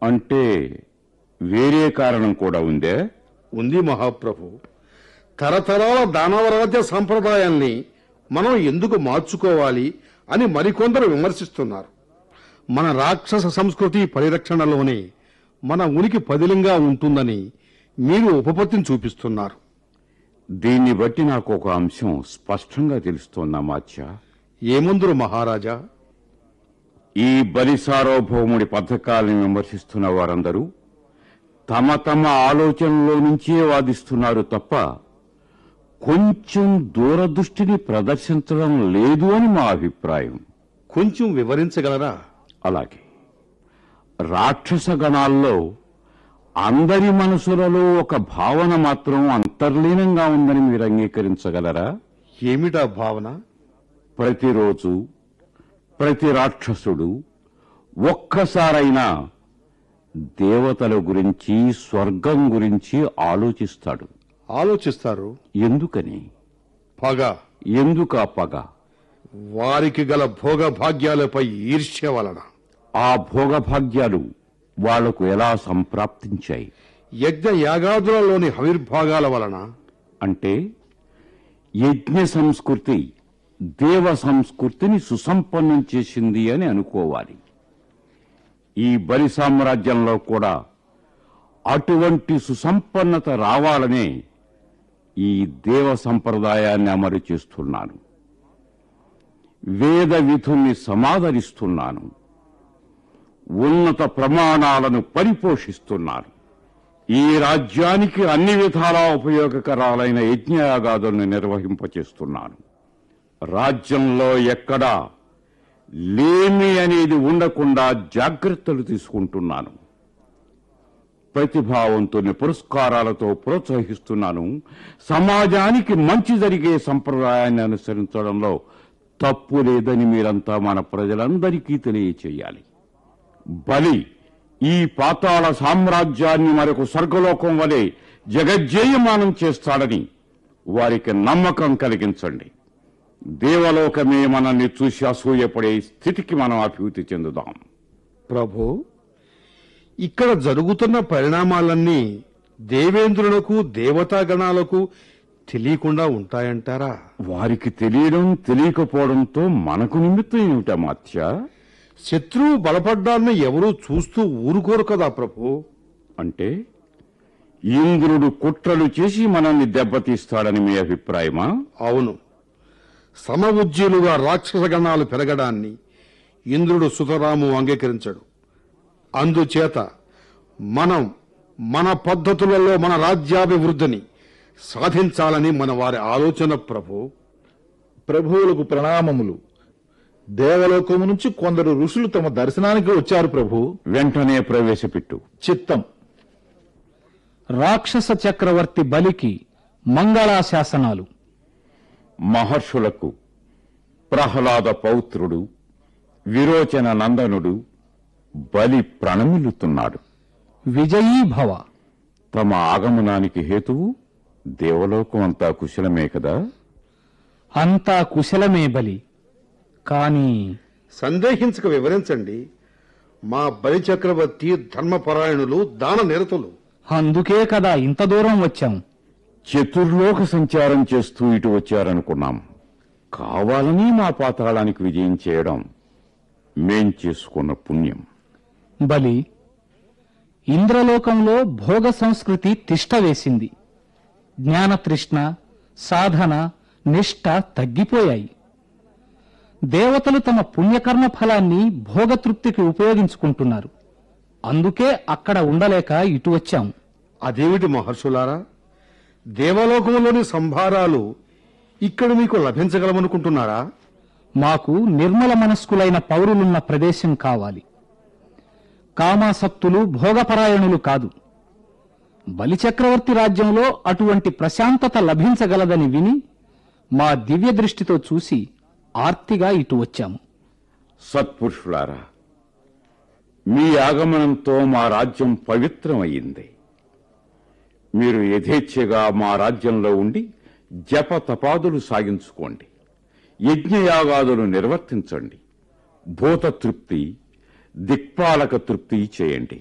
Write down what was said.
అంటే వేరే కారణం కూడా ఉందే ఉంది మహాప్రభు తరతరాల దానవరాజ్య సంప్రదాయాల్ని మనం ఎందుకు మార్చుకోవాలి అని మరికొందరు విమర్శిస్తున్నారు మన రాక్షస సంస్కృతి పరిరక్షణలోనే మన ఉనికి పదిలంగా ఉంటుందని మీరు ఉపపత్తిని చూపిస్తున్నారు దీన్ని బట్టి నాకు ఒక అంశం స్పష్టంగా తెలుస్తోంది అమాత్య ఏముందురు మహారాజా ఈ బలి సార్వభౌముడి పథకాలను విమర్శిస్తున్న వారందరూ తమ తమ ఆలోచనలో నుంచే వాదిస్తున్నారు తప్ప కొంచెం దూరదృష్టిని ప్రదర్శించడం లేదు అని మా అభిప్రాయం కొంచెం వివరించగలరా అలాగే రాక్షస గణాల్లో అందరి మనసులలో ఒక భావన మాత్రం అంతర్లీనంగా ఉందని మీరు అంగీకరించగలరా ఏమిటా భావన ప్రతిరోజు ప్రతి రాక్షసుడు ఒక్కసారైనా దేవతల గురించి స్వర్గం గురించి ఆలోచిస్తాడు ఆలోచిస్తారు ఎందుకని పగ ఎందుకు ఆ పగ వారికి గల భోగ భాగ్యాలపై ఈర్ష్య వలన ఆ భోగభాగ్యాలు వాళ్లకు ఎలా సంప్రాప్తించాయి యజ్ఞ యాగాదులలోని హవిర్భాగాల వలన అంటే యజ్ఞ సంస్కృతి దేవ సంస్కృతిని సుసంపన్నం చేసింది అని అనుకోవాలి ఈ బలి సామ్రాజ్యంలో కూడా అటువంటి సుసంపన్నత రావాలనే ఈ దేవ సంప్రదాయాన్ని అమలు చేస్తున్నాను వేద విధుల్ని సమాదరిస్తున్నాను ఉన్నత ప్రమాణాలను పరిపోషిస్తున్నాను ఈ రాజ్యానికి అన్ని విధాలా ఉపయోగకరాలైన యజ్ఞయాగాదుల్ని నిర్వహింపచేస్తున్నాను రాజ్యంలో ఎక్కడా లేమి అనేది ఉండకుండా జాగ్రత్తలు తీసుకుంటున్నాను ప్రతిభావంతుని పురస్కారాలతో ప్రోత్సహిస్తున్నాను సమాజానికి మంచి జరిగే సంప్రదాయాన్ని అనుసరించడంలో తప్పు లేదని మీరంతా మన ప్రజలందరికీ తెలియచేయాలి బలి ఈ పాతాళ సామ్రాజ్యాన్ని మరొక స్వర్గలోకం వలె జగజ్జేయమానం చేస్తాడని వారికి నమ్మకం కలిగించండి దేవలోకమే మనల్ని చూసి అసూయపడే స్థితికి మనం అభివృద్ధి చెందుదాం ప్రభు ఇక్కడ జరుగుతున్న పరిణామాలన్నీ దేవేంద్రులకు దేవతాగణాలకు తెలియకుండా ఉంటాయంటారా వారికి తెలియడం తెలియకపోవడంతో మనకు నిమిత్తం ఏమిటా మాత్య శత్రువు బలపడ్డాన్ని ఎవరూ చూస్తూ ఊరుకోరు కదా ప్రభు అంటే ఇంద్రుడు కుట్రలు చేసి మనల్ని దెబ్బతీస్తాడని మీ అభిప్రాయమా అవును సమ ఉజ్జీలుగా రాక్షస గణాలు పెరగడాన్ని ఇంద్రుడు సుతరాము అంగీకరించడు అందుచేత మనం మన పద్ధతులలో మన రాజ్యాభివృద్ధిని సాధించాలని మన వారి ఆలోచన ప్రభు ప్రభువులకు ప్రణామములు దేవలోకము నుంచి కొందరు ఋషులు తమ దర్శనానికి వచ్చారు ప్రభు వెంటనే ప్రవేశపెట్టు చిత్తం రాక్షస చక్రవర్తి బలికి మంగళాశాసనాలు మహర్షులకు ప్రహ్లాద పౌత్రుడు విరోచన నందనుడు బలి ప్రణమిల్లుతున్నాడు విజయీ భవ తమ ఆగమనానికి హేతువు దేవలోకం అంతా కుశలమే కదా అంతా కుశలమే బలి కాని సందేహించక వివరించండి మా బలి చక్రవర్తి ధర్మపరాయణులు దాన నిరతులు అందుకే కదా ఇంత దూరం వచ్చాం చతుర్లోక సంచారం చేస్తూ ఇటు వచ్చారనుకున్నాం కావాలని మా పాతాళానికి విజయం చేయడం మేం చేసుకున్న పుణ్యం బలి ఇంద్రలోకంలో భోగ సంస్కృతి తిష్ట వేసింది జ్ఞానతృష్ణ సాధన నిష్ఠ తగ్గిపోయాయి దేవతలు తమ పుణ్యకర్మ ఫలాన్ని భోగతృప్తికి ఉపయోగించుకుంటున్నారు అందుకే అక్కడ ఉండలేక ఇటు వచ్చాం అదేమిటి మహర్షులారా దేవలోకంలోని సంభారాలు ఇక్కడ మీకు లభించగలమనుకుంటున్నారా మాకు నిర్మల మనస్కులైన పౌరులున్న ప్రదేశం కావాలి కామాసక్తులు భోగపరాయణులు కాదు బలిచక్రవర్తి రాజ్యంలో అటువంటి ప్రశాంతత లభించగలదని విని మా దివ్య దృష్టితో చూసి ఆర్తిగా ఇటు వచ్చాము సత్పురుషులారా మీ ఆగమనంతో మా రాజ్యం పవిత్రమయ్యింది మీరు యథేచ్ఛగా మా రాజ్యంలో ఉండి జప తపాదులు సాగించుకోండి యజ్ఞయాగాదులు నిర్వర్తించండి భూత తృప్తి దిక్పాలక తృప్తి చేయండి